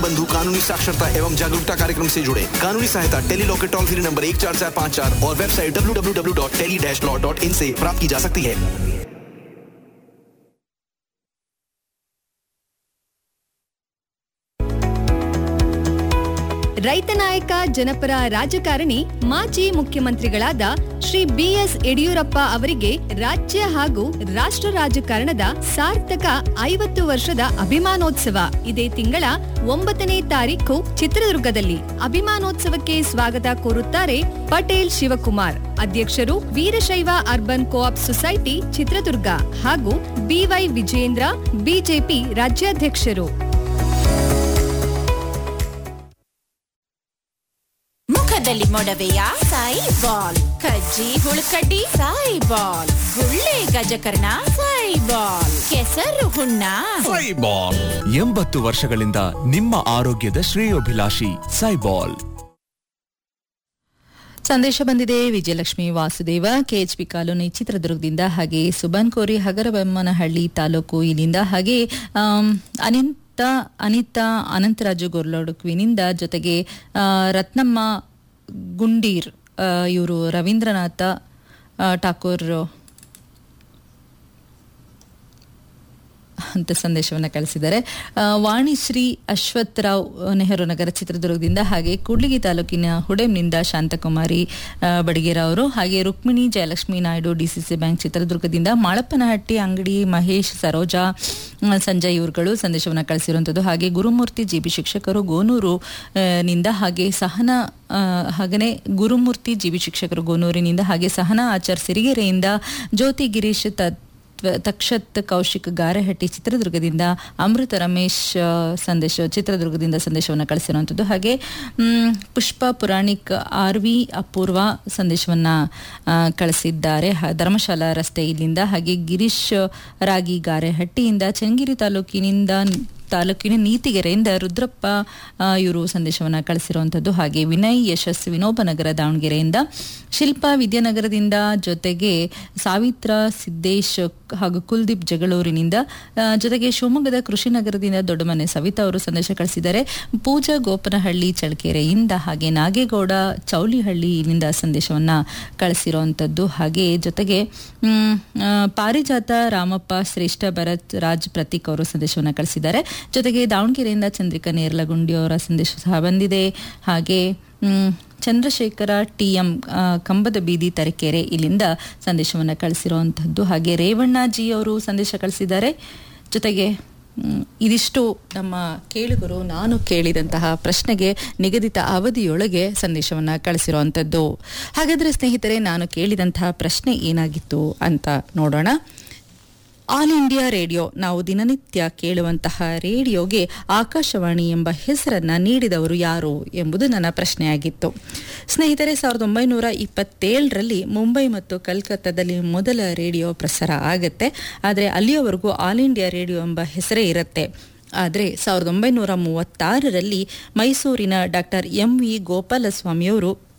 बंधु कानूनी साक्षरता एवं जागरूकता कार्यक्रम से जुड़े कानूनी सहायता टेली लॉ के टोल फ्री नंबर एक चार चार पाँच चार और website W W W dot tele dash law dot in से प्राप्त की जा सकती है ರೈತ ನಾಯಕ ಜನಪರ ರಾಜಕಾರಣಿ ಮಾಜಿ ಮುಖ್ಯಮಂತ್ರಿಗಳಾದ ಶ್ರೀ ಬಿಎಸ್ ಯಡಿಯೂರಪ್ಪ ಅವರಿಗೆ ರಾಜ್ಯ ಹಾಗೂ ರಾಷ್ಟ್ರ ರಾಜಕಾರಣದ ಸಾರ್ಥಕ ಐವತ್ತು ವರ್ಷದ ಅಭಿಮಾನೋತ್ಸವ ಇದೇ ತಿಂಗಳ ಒಂಬತ್ತನೇ ತಾರೀಖು ಚಿತ್ರದುರ್ಗದಲ್ಲಿ ಅಭಿಮಾನೋತ್ಸವಕ್ಕೆ ಸ್ವಾಗತ ಕೋರುತ್ತಾರೆ ಪಟೇಲ್ ಶಿವಕುಮಾರ್ ಅಧ್ಯಕ್ಷರು Veerashaiva urban co-op society Chitradurga ಹಾಗೂ ಬಿವೈ ವಿಜೇಂದ್ರ ಬಿಜೆಪಿ ರಾಜ್ಯಾಧ್ಯಕ್ಷರು ಮುಖದಲ್ಲಿ ಮೊಡವೆಯ ಸಾಯಿ ಬಾಲ್ ಕಜ್ಜಿ ಹುಳುಕಡ್ಡಿ ಸಾಯಿ ಬಾಲ್ ಗುಳ್ಳೆ ಗಜಕರ್ಣ ಸಾಯಿ ಬಾಲ್ ಕೆಸರು ಹುಣ್ಣ ಸೈಬಾಲ್ ಎಂಬತ್ತು ವರ್ಷಗಳಿಂದ ನಿಮ್ಮ ಆರೋಗ್ಯದ ಶ್ರೇಯೋಭಿಲಾಷಿ ಸೈಬಾಲ್ ಸಂದೇಶ ಬಂದಿದೆ ವಿಜಯಲಕ್ಷ್ಮಿ ವಾಸುದೇವ ಕೆಎಚ್ಪಿ ಕಾಲೋನಿ ಚಿತ್ರದುರ್ಗದಿಂದ ಹಾಗೆ ಸುಬನ್ಕೋರಿ ಹಗರಬೊಮ್ಮನಹಳ್ಳಿ ತಾಲೂಕು ಇಲ್ಲಿಂದ ಹಾಗೆ ಆಮ್, ಅನಿತ ಅನಿತಾ ಅನಂತರಾಜು ಗೊರ್ಲೊಡುಕುವಿನಿಂದ ಜೊತೆಗೆ ಆ, ರತ್ನಮ್ಮ ಗುಂಡೀರ್ ಇವರು ರವೀಂದ್ರನಾಥ ಆ, ಠಾಕೂರ್ ಅಂತ ಸಂದೇಶವನ್ನು ಕಳಿಸಿದ್ದಾರೆ ಆ, ವಾಣಿಶ್ರೀ ಅಶ್ವಥ್ ರಾವ್ ನೆಹರು ನಗರ ಚಿತ್ರದುರ್ಗದಿಂದ ಹಾಗೆ ಕೂಡ್ಲಿಗಿ ತಾಲೂಕಿನ ಹುಡೆಂನಿಂದ ಶಾಂತಕುಮಾರಿ ಆ, ಬಡಿಗೇರ ಅವರು ಹಾಗೆ ರುಕ್ಮಿಣಿ ಜಯಲಕ್ಷ್ಮಿ ನಾಯ್ಡು ಡಿಸಿಸಿ ಬ್ಯಾಂಕ್ ಚಿತ್ರದುರ್ಗದಿಂದ ಮಾಳಪ್ಪನಹಟ್ಟಿ ಅಂಗಡಿ ಮಹೇಶ್ ಸರೋಜಾ ಆ, ಸಂಜಯ್ ಇವರುಗಳು ಸಂದೇಶವನ್ನು ಕಳಿಸಿರುವಂಥದ್ದು ಹಾಗೆ ಗುರುಮೂರ್ತಿ ಜಿಬಿ ಶಿಕ್ಷಕರು ಗೋನೂರು ಆ, ನಿಂದ ಹಾಗೆ ಸಹನ ಆ, ಹಾಗನೆ ಗುರುಮೂರ್ತಿ ಜಿಬಿ ಶಿಕ್ಷಕರು ಗೋನೂರಿನಿಂದ ಹಾಗೆ ಸಹನಾ ಆಚಾರ್ ಸಿರಿಗೆರೆಯಿಂದ ಜ್ಯೋತಿ ಗಿರೀಶ್ ತ ತ್ವ- ತಕ್ಷತ್ ಕೌಶಿಕ್ ಗಾರೆಹಟ್ಟಿ ಚಿತ್ರದುರ್ಗದಿಂದ ಅಮೃತ ರಮೇಶ್ ಆ, ಸಂದೇಶ ಚಿತ್ರದುರ್ಗದಿಂದ ಸಂದೇಶವನ್ನು ಕಳಿಸಿರುವಂಥದ್ದು ಹಾಗೆ ಮ್, ಪುಷ್ಪ ಪುರಾಣಿಕ್ ಆರ್ ವಿ ಅಪೂರ್ವ ಸಂದೇಶವನ್ನ ಆ, ಕಳಿಸಿದ್ದಾರೆ ಹ- ಧರ್ಮಶಾಲಾ ರಸ್ತೆ ಇಲ್ಲಿಂದ ಹಾಗೆ ಗಿರೀಶ್ ರಾಗಿ ಗಾರೆಹಟ್ಟಿಯಿಂದ ಚನ್ನಗಿರಿ ತಾಲೂಕಿನಿಂದ ತಾಲೂಕಿನ ನೀತಿಗೆರೆಯಿಂದ ರುದ್ರಪ್ಪ ಇವರು ಸಂದೇಶವನ್ನು ಕಳಿಸಿರುವಂಥದ್ದು ಹಾಗೆ ವಿನಯ್ ಯಶಸ್ ವಿನೋಬನಗರ ದಾವಣಗೆರೆಯಿಂದ ಶಿಲ್ಪಾ ವಿದ್ಯಾನಗರದಿಂದ ಜೊತೆಗೆ ಸಾವಿತ್ರ ಸಿದ್ದೇಶ್ ಹಾಗೂ ಕುಲ್ದೀಪ್ ಜಗಳೂರಿನಿಂದ ಆ, ಜೊತೆಗೆ ಶಿವಮೊಗ್ಗದ ಕೃಷಿನಗರದಿಂದ ದೊಡ್ಡಮನೆ ಸವಿತಾ ಅವರು ಸಂದೇಶ ಕಳಿಸಿದ್ದಾರೆ ಪೂಜಾ ಗೋಪನಹಳ್ಳಿ ಚಳ್ಳಕೆರೆಯಿಂದ ಹಾಗೆ ನಾಗೇಗೌಡ ಚೌಲಿಹಳ್ಳಿಯಿಂದ ಸಂದೇಶವನ್ನ ಕಳಿಸಿರುವಂಥದ್ದು ಹಾಗೆ ಜೊತೆಗೆ ಮ್, ಆ, ಪಾರಿಜಾತ ರಾಮಪ್ಪ ಶ್ರೇಷ್ಠ ಭರತ್ ರಾಜ್ ಪ್ರತೀಕ್ ಅವರು ಸಂದೇಶವನ್ನು ಕಳಿಸಿದ್ದಾರೆ ಜೊತೆಗೆ ದಾವಣಗೆರೆಯಿಂದ ಚಂದ್ರಿಕಾ ನೇರ್ಲಗುಂಡಿ ಅವರ ಸಂದೇಶ ಸಹ ಬಂದಿದೆ ಹಾಗೆ ಮ್, ಚಂದ್ರಶೇಖರ ಟಿ ಎಂ ಕಂಬದ ಬೀದಿ ತರೀಕೆರೆ ಇಲ್ಲಿಂದ ಸಂದೇಶವನ್ನು ಕಳಿಸಿರುವಂಥದ್ದು ಹಾಗೆ ರೇವಣ್ಣ ಜಿ ಅವರು ಸಂದೇಶ ಕಳಿಸಿದ್ದಾರೆ ಜೊತೆಗೆ ಮ್, ಇದಿಷ್ಟು ನಮ್ಮ ಕೇಳುಗರು ನಾನು ಕೇಳಿದಂತಹ ಪ್ರಶ್ನೆಗೆ ನಿಗದಿತ ಅವಧಿಯೊಳಗೆ ಸಂದೇಶವನ್ನು ಕಳಿಸಿರುವಂಥದ್ದು ಹಾಗಾದರೆ ಸ್ನೇಹಿತರೆ ನಾನು ಕೇಳಿದಂತಹ ಪ್ರಶ್ನೆ ಏನಾಗಿತ್ತು ಅಂತ ನೋಡೋಣ ಆಲ್ ಇಂಡಿಯಾ ರೇಡಿಯೋ ನಾವು ದಿನನಿತ್ಯ ಕೇಳುವಂತಹ ರೇಡಿಯೋಗೆ ಆಕಾಶವಾಣಿ ಎಂಬ ಹೆಸರನ್ನ ನೀಡಿದವರು ಯಾರು ಎಂಬುದು ನನ್ನ ಪ್ರಶ್ನೆಯಾಗಿತ್ತು ಸ್ನೇಹಿತರೆ ಸಾವಿರದ ಒಂಬೈನೂರ ಇಪ್ಪತ್ತೇಳರಲ್ಲಿ ಮುಂಬೈ ಮತ್ತು ಕಲ್ಕತ್ತಾದಲ್ಲಿ ಮೊದಲ ರೇಡಿಯೋ ಪ್ರಸಾರ ಆಗತ್ತೆ ಆದರೆ ಅಲ್ಲಿಯವರೆಗೂ ಆಲ್ ಇಂಡಿಯಾ ರೇಡಿಯೋ ಎಂಬ ಹೆಸರೇ ಇರುತ್ತೆ ಆದರೆ ಸಾವಿರದ ಒಂಬೈನೂರ ಮೂವತ್ತಾರರಲ್ಲಿ ಮೈಸೂರಿನ ಡಾಕ್ಟರ್ ಎಂ ವಿ ಗೋಪಾಲಸ್ವಾಮಿಯವರು